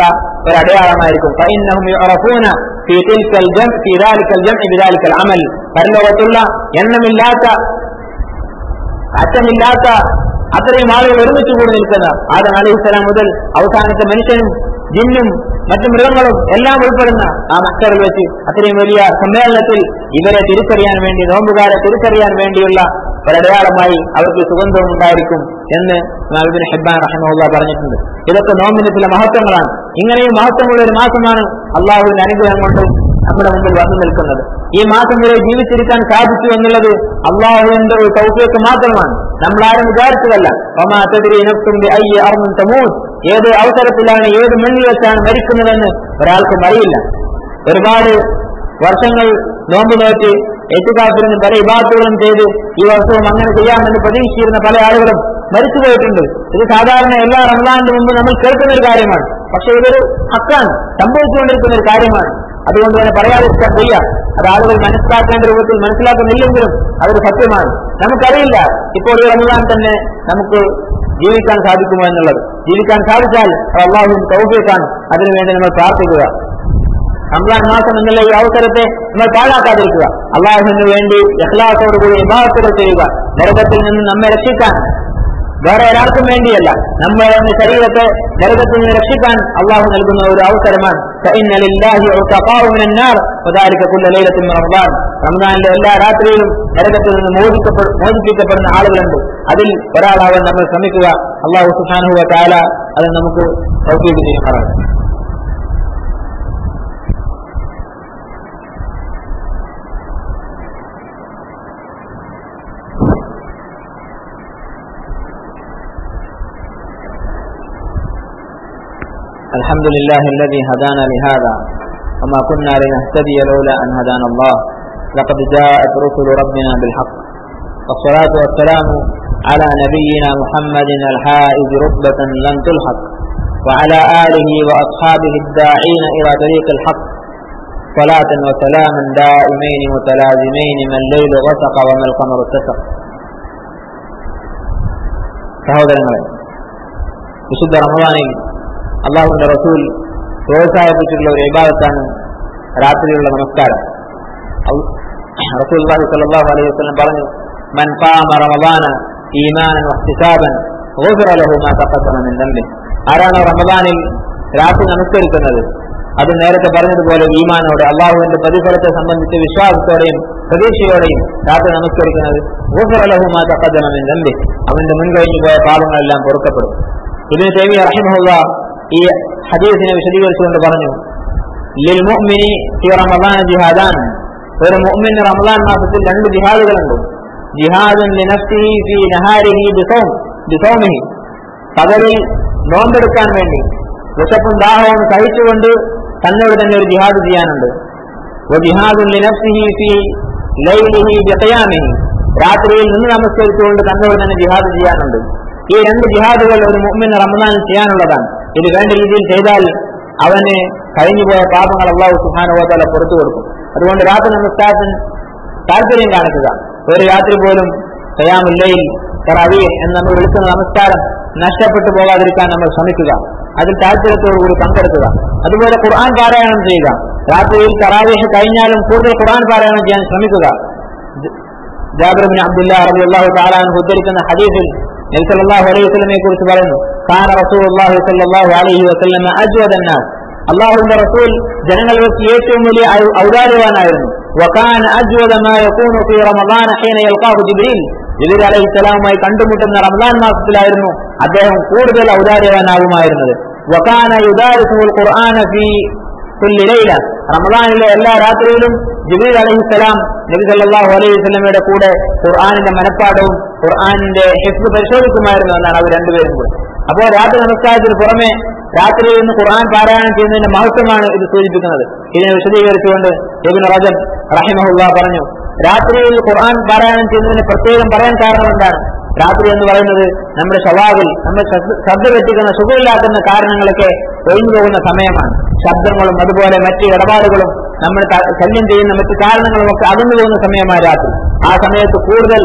ഒരു അടയാളമായിരിക്കും فإنهم يعرفون في تلك الجمع في ذلك الجمع بذلك العمل പരലോകത്തുള്ള എണ്ണമില്ലാത്ത അറ്റമില്ലാത്ത അത്രയും ആളുകൾ ഒരുമിച്ച് കൂടി നിൽക്കുന്ന ആദം അലഹിസ്സലാം മുതൽ അവസാനത്തെ മനുഷ്യനും ജിന്നും മറ്റു മൃഗങ്ങളും എല്ലാം ഉൾപ്പെടുന്ന ആ മക്കളിൽ വെച്ച് അത്രയും വലിയ സമ്മേളനത്തിൽ ഇവരെ തിരിച്ചറിയാൻ വേണ്ടി നോമ്പുകാരെ തിരിച്ചറിയാൻ വേണ്ടിയുള്ള ഒരടയാളമായി അവർക്ക് സുഗന്ധവും ഉണ്ടായിരിക്കും എന്ന് ഇമാമിബിൻ ഹെബാൻ റഹമുല്ല പറഞ്ഞിട്ടുണ്ട് ഇതൊക്കെ നോമ്പിന്റെ ചില മഹത്വങ്ങളാണ് ഇങ്ങനെയും മഹത്വമുള്ള ഒരു മാസമാണ് അള്ളാഹുവിന്റെ അനുഗ്രഹം കൊണ്ട് നമ്മുടെ മുമ്പിൽ വന്നു നിൽക്കുന്നത് ഈ മാസം വരെ ജീവിച്ചിരിക്കാൻ സാധിച്ചു എന്നുള്ളത് അള്ളാഹുവിന്റെ ഒരു സൗഖ്യക്ക് മാത്രമാണ് നമ്മൾ ആരും വിചാരിച്ചതല്ല ഒമാ തെതിരി നഫ്സും അയ്യ അർന്നും തമൂസ് ഏത് അവസരത്തിലാണ് ഏത് മണ്ണിൽ വെച്ചാണ് മരിക്കുന്നതെന്ന് ഒരാൾക്കും അറിയില്ല ഒരുപാട് വർഷങ്ങൾ നോമ്പ് നോറ്റ് എട്ടുകാപ്പിനും പല ഇബാത്തുകളും ചെയ്ത് ഈ വർഷവും അങ്ങനെ ചെയ്യാമെന്ന് പ്രതീക്ഷിച്ചിരുന്ന പല ആളുകളും മരിച്ചുപോയിട്ടുണ്ട് ഇത് സാധാരണ എല്ലാ റമദാനിന്റെ മുമ്പ് നമ്മൾ കേൾക്കുന്ന ഒരു കാര്യമാണ് പക്ഷെ ഇതൊരു ഹക്കാണ് സംഭവിച്ചുകൊണ്ടിരിക്കുന്ന ഒരു കാര്യമാണ് അതുകൊണ്ട് തന്നെ പറയാതിരിക്കാൻ വയ്യ അത് ആളുകൾ മനസ്സിലാക്കേണ്ട രൂപത്തിൽ മനസ്സിലാക്കുന്നില്ലെങ്കിലും അതൊരു സത്യമാണ് നമുക്കറിയില്ല ഇപ്പോൾ ഈ റമദാൻ തന്നെ നമുക്ക് ജീവിക്കാൻ സാധിക്കുമോ എന്നുള്ളത് ജീവിക്കാൻ സാധിച്ചാൽ അത് അള്ളാഹുവിൻ തൗഫീഖാണ് അതിനുവേണ്ടി നമ്മൾ പ്രാർത്ഥിക്കുക റംസാൻ മാസം എന്നുള്ള ഈ അവസരത്തെ നമ്മൾ പാഴാക്കാതിരിക്കുക അള്ളാഹുവിന് വേണ്ടി എഹ്ലാസോടുകൂടി വിഭാഗത്തുകൾ ചെയ്യുക നരകത്തിൽ നിന്ന് നമ്മെ രക്ഷിക്കാൻ വേറെ ഒരാൾക്കും വേണ്ടിയല്ല നമ്മുടെ ശരീരത്തെ നരകത്തിൽ നിന്ന് രക്ഷിക്കാൻ അള്ളാഹു നൽകുന്ന ഒരു അവസരമാണ് റംസാനിലെ എല്ലാ രാത്രിയിലും നരകത്തിൽ നിന്ന് മോചിക്കപ്പെ മോചിപ്പിക്കപ്പെടുന്ന ആളുകളുണ്ട് അതിൽ ഒരാളാവാൻ നമ്മൾ ശ്രമിക്കുക അള്ളാഹു സുഹാനുവ കാല അത് നമുക്ക് സൗകര്യം ചെയ്യുന്നതാണ് الحمد لله الذي هدانا لهذا وما كنا لنهتدي لولا أن هدانا الله لقد جاءت رسل ربنا بالحق والصلاة والسلام على نبينا محمد الحائز رتبة لن تلحق وعلى آله وأصحابه الداعين إلى طريق الحق صلاة وسلاما دائمين متلازمين ما الليل غسق وما القمر اتسق സഹോദരങ്ങളെ വിശുദ്ധ റമദാനിൽ അള്ളാഹുവിന്റെ റസൂൽ പ്രോത്സാഹിപ്പിച്ചിട്ടുള്ള ഒരു വിഭാഗത്താണ് രാത്രിയുള്ള നമസ്കാരം റസൂൽ സല്ലല്ലാഹു അലൈഹി വസല്ലം പറഞ്ഞു മൻ ഖാമ റമദാന ഈമാനൻ വഹ്തിസാബൻ ഗുഫിറ ലഹു മാ തഖദ്ദമ മിൻ ദംബി ആരാണോ റമദാനിൽ രാത്രി നമസ്കരിക്കുന്നത് അത് നേരത്തെ പറഞ്ഞതുപോലെ ഈമാനോട് അള്ളാഹുവിന്റെ പ്രതിഫലത്തെ സംബന്ധിച്ച് വിശ്വാസത്തോടെയും പ്രതീക്ഷയോടെയും രാത്രി നമസ്കരിക്കുന്നത് ഗുഫിറ ലഹു മാ തഖദ്ദമ മിൻ ദംബി അവന്റെ മുൻകഴിഞ്ഞു പോയ പാപങ്ങളെല്ലാം പൊറുക്കപ്പെടും ഇതിന് തേവി റഹിമഹുള്ള ഈ ഹദീസിനെ വിശദീകരിച്ചുകൊണ്ട് പറഞ്ഞു ലിൽ മുഅ്മിനി ഫി റമദാൻ ജിഹാദാൻ ഒരു മുഅ്മിന് റമദാൻ മാസത്തിൽ രണ്ട് ജിഹാദുകളുണ്ട് ജിഹാദുൻ ലിനഫ്സിഹി ഫി നഹാരിഹി ബിസൗം ബിസൗമിഹി പകലിൽ നോമ്പെടുക്കാൻ വേണ്ടി വിശപ്പും ദാഹവും സഹിച്ചുകൊണ്ട് തന്നോട് തന്നെ ഒരു ജിഹാദ് ചെയ്യാനുണ്ട് ജിഹാദുൻ ലിനഫ്സിഹി ഫി ലൈലിഹി ബിഖിയാമിഹി രാത്രിയിൽ നിന്ന് നമസ്കരിച്ചുകൊണ്ട് തന്നോട് തന്നെ ജിഹാദ് ചെയ്യാനുണ്ട് ഈ രണ്ട് ജിഹാദുകൾ ഒരു മുഅ്മിൻ റമദാനിൽ ചെയ്യാനുള്ളതാണ് ഇത് വേണ്ട രീതിയിൽ ചെയ്താൽ അവന് കഴിഞ്ഞുപോയ പാപങ്ങൾ അള്ളാഹു സുഹാനുഭവത്താല പുറത്തു കൊടുക്കും അതുകൊണ്ട് രാത്രി നമസ്കാരത്തിന് താല്പര്യം കാണിക്കുക ഒരു രാത്രി പോലും സയാമുല്ലയിൽ തറാവി എന്ന് നമ്മൾ വിളിക്കുന്ന നമസ്കാരം നഷ്ടപ്പെട്ടു പോകാതിരിക്കാൻ നമ്മൾ ശ്രമിക്കുക അതിൽ താല്പര്യത്തോടുകൂടി പങ്കെടുക്കുക അതുപോലെ ഖുർആൻ പാരായണം ചെയ്യുക രാത്രിയിൽ തറാവീഹ് കഴിഞ്ഞാലും കൂടുതൽ ഖുർആൻ പാരായണം ചെയ്യാൻ ശ്രമിക്കുക ജാബിർബിൻ അബ്ദുല്ല റബി അള്ളാഹു താലാൻ ഉദ്ധരിക്കുന്ന ഹദീസിൽ നബി സല്ലല്ലാഹു അലൈഹി വസല്ലമയെ കുറിച്ച് പറയുന്നു കാന റസൂലുള്ളാഹി സല്ലല്ലാഹു അലൈഹി വസല്ലമ അജ്വദ അന്നാസ് അള്ളാഹുവിന്റെ റസൂൽ ജനങ്ങളിൽ വെച്ച് ഏറ്റവും വലിയ ഔദാര്യവാനായിരുന്നു وكان أجود ما يكون في رمضان حين يلقاه جبريل ജിബിർ അലൈഹി സ്വലാമുമായി കണ്ടുമുട്ടുന്ന റമദാൻ മാസത്തിലായിരുന്നു അദ്ദേഹം കൂടുതൽ ഔദാര്യവാനാവുമായിരുന്നത് വക്കാന യുദാരിസുൽ ഖുർആന ഫി കുല്ലി ലൈല റമദാനിലെ എല്ലാ രാത്രിയിലും ജിബീൽ അലൈഹി സ്വലാം നബി സല്ലല്ലാഹു അലൈഹി വസല്ലമയുടെ കൂടെ ഖുർആനിന്റെ മനപ്പാടവും ഖുർആനിന്റെ ഹിഫ്സ് പരിശോധിക്കുമായിരുന്നു എന്നാണ് അവർ രണ്ടുപേരും കൂടെ അപ്പോൾ രാത്രി നമസ്കാരത്തിന് പുറമെ രാത്രിയിൽ നിന്ന് ഖുർആൻ പാരായണം ചെയ്യുന്നതിന്റെ മഹത്വമാണ് ഇത് സൂചിപ്പിക്കുന്നത് ഇതിനെ വിശദീകരിച്ചുകൊണ്ട് ഇബിൻ റജബ് റഹിമഹുല്ല പറഞ്ഞു രാത്രിയിൽ ഖുർആൻ പാരായണം ചെയ്യുന്നതിന് പ്രത്യേകം പറയാൻ കാരണം എന്താണ് രാത്രി എന്ന് പറയുന്നത് നമ്മുടെ ഷവാവിൽ നമ്മൾ ശ്രദ്ധ വെട്ടിക്കുന്ന സുഖമില്ലാക്കുന്ന കാരണങ്ങളൊക്കെ ഒഴിഞ്ഞു പോകുന്ന സമയമാണ് ശബ്ദങ്ങളും അതുപോലെ മറ്റ് ഇടപാടുകളും നമ്മൾ ശല്യം ചെയ്യുന്ന മറ്റു കാരണങ്ങളും ഒക്കെ അകന്നു പോകുന്ന സമയമാണ് രാത്രി ആ സമയത്ത് കൂടുതൽ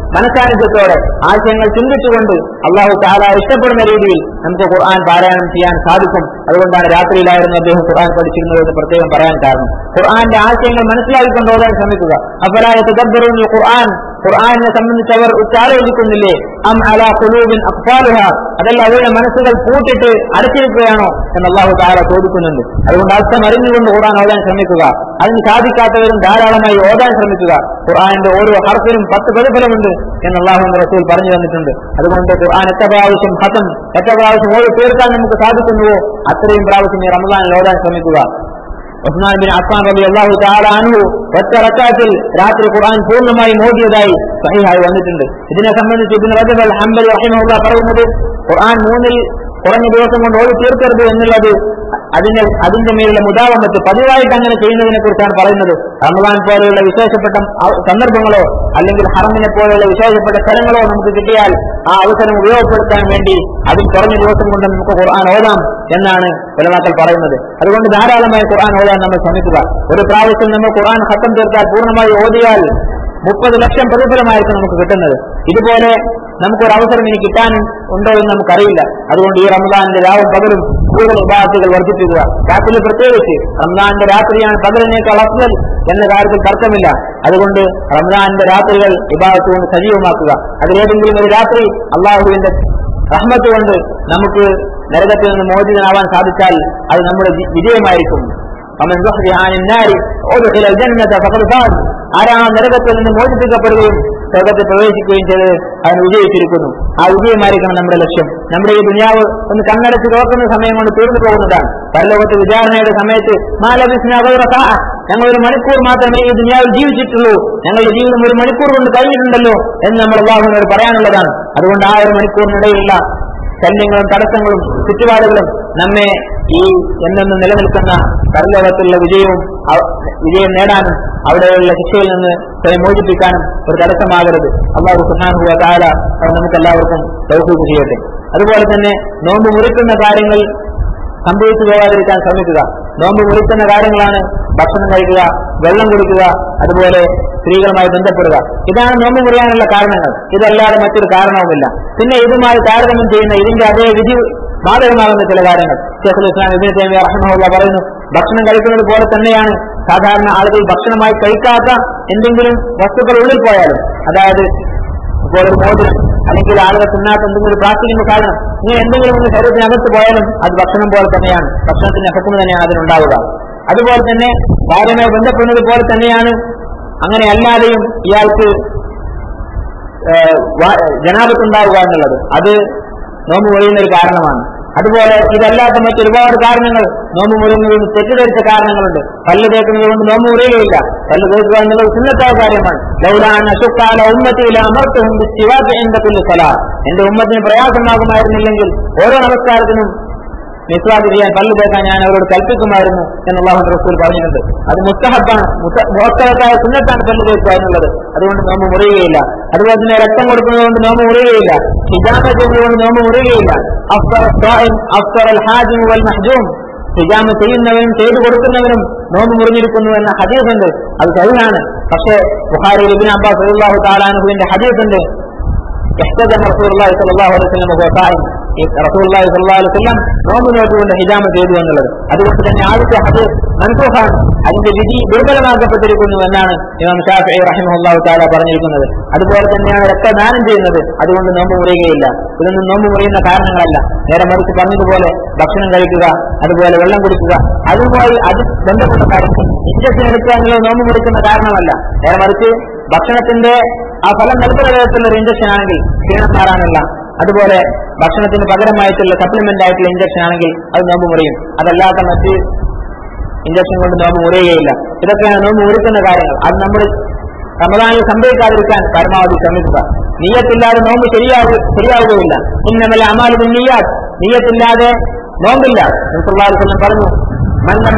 മനസാന്നിധ്യത്തോടെ ആശയങ്ങൾ ചിന്തിച്ചുകൊണ്ട് അള്ളാഹു താല ഇഷ്ടപ്പെടുന്ന രീതിയിൽ നമുക്ക് ഖുർആൻ പാരായണം ചെയ്യാൻ സാധിക്കും അതുകൊണ്ടാണ് രാത്രിയിലായിരുന്നു അദ്ദേഹം ഖുർആൻ പഠിച്ചിരുന്നത് എന്ന് പ്രത്യേകം പറയാൻ കാരണം ഖുർആന്റെ ആശയങ്ങൾ മനസ്സിലാക്കിക്കൊണ്ട് ഓതാൻ ശ്രമിക്കുക അഫലായത്ത് ഖുർആൻ ഖുർആനെ സംബന്ധിച്ച് അവർ ഉച്ചാലോചിക്കുന്നില്ലേ അം അല ഖുലൂബിൻ അഖ്ഫാലുഹ അതല്ല അവരുടെ മനസ്സുകൾ പൂട്ടിട്ട് അടച്ചിരിക്കുകയാണോ എന്ന് അള്ളാഹു താര ചോദിക്കുന്നുണ്ട് അതുകൊണ്ട് അർത്ഥം അറിഞ്ഞുകൊണ്ട് ഖുർആൻ ഓതാൻ ശ്രമിക്കുക അതിന് സാധിക്കാത്തവരും ധാരാളമായി ഓതാൻ ശ്രമിക്കുക ഖുർആന്റെ ഓരോ ഹർഫിനും പത്ത് പ്രതിഫലമുണ്ട് എന്ന് അള്ളാഹുന്റെ റസൂൽ പറഞ്ഞു തന്നിട്ടുണ്ട് അതുകൊണ്ട് ഖുർആൻ എത്ര പ്രാവശ്യം ഹതം എത്ര പ്രാവശ്യം ഓടി തീർക്കാൻ നമുക്ക് സാധിക്കുന്നുവോ അത്രയും പ്രാവശ്യം ഈ റമദാനിൽ ഓതാൻ ശ്രമിക്കുക ഉസ്മാൻ ബിൻ അഫ്ഫാൻ റബി അള്ളാഹു താലാനു ഒറ്റ റക്കാത്തിൽ രാത്രി ഖുർആൻ പൂർണ്ണമായി മോദിയതായി സഹിഹായി വന്നിട്ടുണ്ട് ഇതിനെ സംബന്ധിച്ച് ഇതിന് റജബൽ ഹംബൽ റഹിമുള്ള പറയുന്നത് ഖുർആൻ മൂന്നിൽ കുറഞ്ഞ ദിവസം കൊണ്ട് ഓടി തീർക്കരുത് എന്നുള്ളത് അതിന്റെ അതിന്റെ മേലുള്ള മുതാവമത്ത് പതിവായിട്ട് അങ്ങനെ ചെയ്യുന്നതിനെ കുറിച്ചാണ് പറയുന്നത് റമദാൻ പോലെയുള്ള വിശേഷപ്പെട്ട സന്ദർഭങ്ങളോ അല്ലെങ്കിൽ ഹറമിനെ പോലെയുള്ള വിശേഷപ്പെട്ട സ്ഥലങ്ങളോ നമുക്ക് കിട്ടിയാൽ ആ അവസരം ഉപയോഗപ്പെടുത്താൻ വേണ്ടി അതിൽ കുറഞ്ഞ ദിവസം കൊണ്ട് നമുക്ക് ഖുർആൻ ഓതാം എന്നാണ് ഉലമാക്കൾ പറയുന്നത് അതുകൊണ്ട് ധാരാളമായി ഖുർആൻ ഓതാൻ നമ്മൾ ശ്രമിക്കുക ഒരു പ്രാവശ്യം നമ്മൾ ഖുർആൻ ഖത്തം തീർത്താൽ പൂർണ്ണമായി ഓതിയാൽ മുപ്പത് ലക്ഷം പ്രതിഫലമായിരിക്കും നമുക്ക് കിട്ടുന്നത് ഇതുപോലെ നമുക്കൊരു അവസരം ഇനി കിട്ടാൻ ഉണ്ടോ എന്ന് നമുക്കറിയില്ല അതുകൊണ്ട് ഈ റമദാനിന്റെ രാവും പകലും കൂടുതൽ വിഭാഗത്തുകൾ വർദ്ധിപ്പിക്കുക രാത്രിയിൽ പ്രത്യേകിച്ച് റമദാനിന്റെ രാത്രിയാണ് പകലിനേക്കാൾ അഫ്സൽ എന്ന കാര്യത്തിൽ തർക്കമില്ല അതുകൊണ്ട് റമദാനിന്റെ രാത്രികൾ വിഭാഗത്ത് കൊണ്ട് സജീവമാക്കുക അതിലേതെങ്കിലും ഒരു രാത്രി അള്ളാഹുവിന്റെ റഹ്മത്ത് കൊണ്ട് നമുക്ക് നരകത്തിൽ നിന്ന് മോചിതനാവാൻ സാധിച്ചാൽ അത് നമ്മുടെ വിജയമായിരിക്കും ومن زحزح عن النار ادخل الجنة فقد فاز ആരാ നരകത്തിൽ നിന്ന് മോചിപ്പിക്കപ്പെടുകയും സ്വർഗത്തിൽ പ്രവേശിക്കുകയും ചെയ്ത് അവൻ വിജയിച്ചിരിക്കുന്നു ആ വിജയമായിരിക്കണം നമ്മുടെ ലക്ഷ്യം നമ്മുടെ ഈ ദുനിയാവ് ഒന്ന് കണ്ണടച്ച് തുറക്കുന്ന സമയം കൊണ്ട് തീർന്നു പോകുന്നതാണ് പരലോകത്ത് വിചാരണയുടെ സമയത്ത് ഞങ്ങൾ ഒരു മണിക്കൂർ മാത്രമേ ഈ ദുനിയാവിൽ ജീവിച്ചിട്ടുള്ളൂ ഞങ്ങളുടെ ജീവിതം ഒരു മണിക്കൂർ കൊണ്ട് കഴിഞ്ഞിട്ടുണ്ടല്ലോ എന്ന് നമ്മൾ അള്ളാഹുവിനോട് പറയാനുള്ളതാണ് അതുകൊണ്ട് ആ ഒരു മണിക്കൂറിനിടയിലുള്ള ശല്യങ്ങളും തടസ്സങ്ങളും ചുറ്റുപാടുകളും നമ്മെ ഈ എന്നെന്ന് നിലനിൽക്കുന്ന പരലോകത്തിലുള്ള വിജയവും വിജയം നേടാനും അവിടെയുള്ള ശിക്ഷയിൽ നിന്ന് സ്വയം മോചിപ്പിക്കാനും ഒരു തടസ്സമാകരുത് അള്ളാഹു സുഹാനുഭവ താല അത് നമുക്ക് എല്ലാവർക്കും ദൗഹൂക്ക് ചെയ്യട്ടെ അതുപോലെ തന്നെ നോമ്പ് മുറിക്കുന്ന കാര്യങ്ങൾ സംഭവിച്ചു പോകാതിരിക്കാൻ ശ്രമിക്കുക നോമ്പ് മുറിക്കുന്ന കാര്യങ്ങളാണ് ഭക്ഷണം കഴിക്കുക വെള്ളം കുടിക്കുക അതുപോലെ സ്ത്രീകളുമായി ബന്ധപ്പെടുക ഇതാണ് നോമ്പ് മുറിയാനുള്ള കാരണങ്ങൾ ഇതല്ലാതെ മറ്റൊരു കാരണവുമില്ല പിന്നെ ഇതുമായി താരതമ്യം ചെയ്യുന്ന ഇതിന്റെ അതേ വിധി ബാധകമാകുന്ന ചില കാര്യങ്ങൾ ഷെഖുൽ ഇസ്ലാം ഇബിന് തേമിയ റഹ്മുള്ള പറയുന്നു ഭക്ഷണം കഴിക്കുന്നത് പോലെ തന്നെയാണ് സാധാരണ ആളുകൾ ഭക്ഷണമായി കഴിക്കാത്ത എന്തെങ്കിലും വസ്തുക്കൾ ഉള്ളിൽ പോയാലും അതായത് ഇപ്പോൾ ഒരു മോതിരം അല്ലെങ്കിൽ ആളുകൾ തിന്നാത്ത എന്തെങ്കിലും ഒരു പ്ലാസ്റ്റിക്കിന്റെ സാധനം ഇങ്ങനെ എന്തെങ്കിലും ഒന്ന് ശരീരത്തിനകത്ത് പോയാലും അത് ഭക്ഷണം പോലെ തന്നെയാണ് ഭക്ഷണത്തിന്റെ ഹക്കുമ തന്നെയാണ് അതിനുണ്ടാവുക അതുപോലെ തന്നെ ഭാര്യയുമായി ബന്ധപ്പെടുന്നത് പോലെ തന്നെയാണ് അങ്ങനെ അല്ലാതെയും ഇയാൾക്ക് ജനാപത്തുണ്ടാവുക എന്നുള്ളത് അത് നോമ്പ് മുറിയുന്ന ഒരു കാരണമാണ് അതുപോലെ ഇതല്ലാത്ത മറ്റൊരുപാട് കാരണങ്ങൾ നോമ്പ് മുറിയുന്നതിന് തെറ്റിദ്ധരിച്ച കാരണങ്ങളുണ്ട് പല്ല് തേക്കുന്നത് കൊണ്ട് നോമ്പ് മുറിയുകയില്ല പല്ല് തേക്കുക എന്നുള്ളത് സുന്നത്തായ കാര്യമാണ് ലൗലാൻ അശുക്കാല ഉമ്മത്തിയില അമർത്തും എന്റെ കുല്ലു സല എന്റെ ഉമ്മത്തിന് പ്രയാസമാകുമായിരുന്നില്ലെങ്കിൽ ഓരോ നമസ്കാരത്തിനും നിസ്വാദ് ചെയ്യാൻ പല്ല് തേക്കാൻ ഞാൻ അവരോട് കൽപ്പിക്കുമായിരുന്നു എന്നുള്ള റസൂൽ പറഞ്ഞിട്ടുണ്ട് അത് മുസ്തഹബാണ് മുസ്തഹത്തായ സുന്നത്താണ് പല്ല് തേക്കുക എന്നുള്ളത് അതുകൊണ്ട് നോമ്പ് മുറിയുകയില്ല അതുപോലെ തന്നെ രക്തം കൊടുക്കുന്നത് കൊണ്ട് നോമ്പ് മുറിയുകയില്ല ഹിജാമ ചെയ്യുന്നതുകൊണ്ട് നോമ്പ് മുറിയുകയില്ല അഫ്സർ അൽ ഹാജിം വൽ മഹ്ജൂം ഹിജാമ ചെയ്യുന്നവനും ചെയ്തു കൊടുക്കുന്നവനും നോമ്പ് മുറിഞ്ഞിരിക്കുന്നു എന്ന ഹദീസുണ്ട് അത് സഹിയാണ് പക്ഷേ ബുഖാരി ഇബിൻ അബ്ബാസ് അള്ളാഹു താലാനുഹുവിന്റെ ഹദീസുണ്ട് احتجم رسول الله صلى الله عليه وسلم وهو صائم റസൂള്ളി സല്ലാ വസ്ലം നോമ്പ് നോക്കുകൊണ്ട് ഹിജാമ ചെയ്തു എന്നുള്ളത് അതുകൊണ്ട് തന്നെ ആദ്യത്തെ അത് മൻസൂഖാണ് അതിന്റെ വിധി ദുർബലമാക്കപ്പെട്ടിരിക്കുന്നു എന്നാണ് ഇമാം ഷാഫി റഹിമഹുല്ലാഹു താല പറഞ്ഞിരിക്കുന്നത് അതുപോലെ തന്നെയാണ് രക്തദാനം ചെയ്യുന്നത് അതുകൊണ്ട് നോമ്പ് മുറിയുകയില്ല ഇതൊന്നും നോമ്പ് മുറിയുന്ന കാരണങ്ങളല്ല നേരെ മറിച്ച് പറഞ്ഞതുപോലെ ഭക്ഷണം കഴിക്കുക അതുപോലെ വെള്ളം കുടിക്കുക അതുമായി അത് ബന്ധപ്പെട്ട കാര്യങ്ങൾ ഇഞ്ചക്ഷൻ എടുക്കുക എന്നുള്ളത് നോമ്പ് മുറിക്കുന്ന കാരണമല്ല നേരെ മറിച്ച് ഭക്ഷണത്തിന്റെ ആ ഫലം നൽകുന്ന തരത്തിലുള്ള ഒരു ഇഞ്ചക്ഷൻ ആണെങ്കിൽ ക്ഷീണം മാറാനുള്ള അതുപോലെ ഭക്ഷണത്തിന് പകരമായിട്ടുള്ള സപ്ലിമെന്റ് ആയിട്ടുള്ള ഇഞ്ചക്ഷൻ ആണെങ്കിൽ അത് നോമ്പ് മുറിയും അതല്ലാത്ത മറ്റ് ഇഞ്ചക്ഷൻ കൊണ്ട് നോമ്പ് മുറിയുകയില്ല ഇതൊക്കെയാണ് നോമ്പ് മുറിക്കുന്ന കാര്യങ്ങൾ അത് നമ്മൾ റമദാനിൽ സംഭവിക്കാതിരിക്കാൻ പരമാവധി ശ്രമിക്കുക നീയത്തില്ലാതെ നോമ്പ് ശരിയാവു ശരിയാവുകയില്ല ഇന്നമല്ല അമാലു നീയാത് നീയത്തില്ലാതെ നോമ്പില്ല നിസ്ലാസ്ലം പറഞ്ഞു മന്നം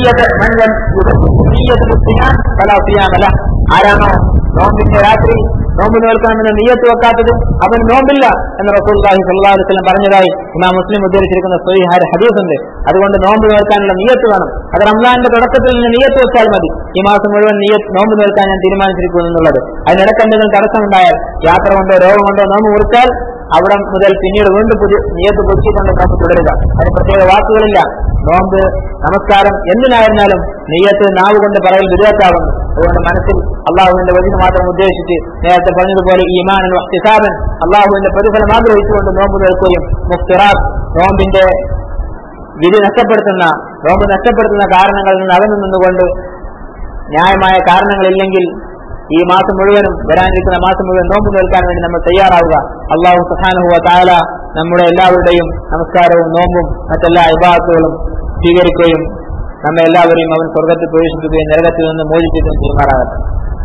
ആരാണോ നോമ്പിന്റെ രാത്രി നോമ്പ് നോൽക്കണമെന്ന് നീയത്ത് വെക്കാത്തത് അവൻ നോമ്പില്ല എന്ന് റസൂൽഹി സല്ലാ വസ്ലം പറഞ്ഞതായി ഇമാം മുസ്ലിം ഉദ്ധരിച്ചിരിക്കുന്ന സ്വൈഹാര ഹദീസ് ഉണ്ട് അതുകൊണ്ട് നോമ്പ് നോൽക്കാനുള്ള നീയത്ത് വേണം അത് റംസാന്റെ തുടക്കത്തിൽ നിന്ന് നീയത്ത് വെച്ചാൽ മതി ഈ മാസം മുഴുവൻ നീയത്ത് നോമ്പ് നോൽക്കാൻ ഞാൻ തീരുമാനിച്ചിരിക്കുന്നു എന്നുള്ളത് അതിനിടയ്ക്ക് എന്തെങ്കിലും തടസ്സമുണ്ടായാൽ യാത്ര കൊണ്ടോ രോഗം കൊണ്ടോ നോമ്പ് മുറിച്ചാൽ അവിടെ മുതൽ പിന്നീട് വീണ്ടും പുതിയ നിയത്ത് പുതുക്കിക്കൊണ്ട് നോമ്പ് തുടരുക അതിന് പ്രത്യേക വാക്കുകളില്ല നോമ്പ് നമസ്കാരം എന്തിനായിരുന്നാലും നെയ്യത്ത് നാവ് കൊണ്ട് പറയൽ വിരോധാവുന്നു അതുകൊണ്ട് മനസ്സിൽ അള്ളാഹുവിന്റെ വചനം മാത്രം ഉദ്ദേശിച്ച് നേരത്തെ പറഞ്ഞതുപോലെ ഈമാനൻ വക്തിസാബൻ അള്ളാഹുവിന്റെ പ്രതിഫലം ആഗ്രഹിച്ചുകൊണ്ട് നോമ്പ് നിൽക്കുകയും മുഫ്തിറാബ് നോമ്പിന്റെ വിധി നഷ്ടപ്പെടുത്തുന്ന നോമ്പ് നഷ്ടപ്പെടുത്തുന്ന കാരണങ്ങളിൽ നിന്ന് അകന്നു നിന്നുകൊണ്ട് ന്യായമായ കാരണങ്ങളില്ലെങ്കിൽ ഈ മാസം മുഴുവനും വരാനിരിക്കുന്ന മാസം മുഴുവൻ നോമ്പ് നിൽക്കാൻ വേണ്ടി നമ്മൾ തയ്യാറാവുക അള്ളാഹു സുഹാനുഹുവ താല നമ്മുടെ എല്ലാവരുടെയും നമസ്കാരവും നോമ്പും മറ്റെല്ലാ വിഭാഗത്തുകളും സ്വീകരിക്കുകയും നമ്മെ എല്ലാവരെയും അവൻ സ്വർഗത്തിൽ പ്രവേശിക്കുകയും നരകത്തിൽ നിന്ന് മോചിപ്പിക്കുകയും ചെയ്യുമാറാകട്ടെ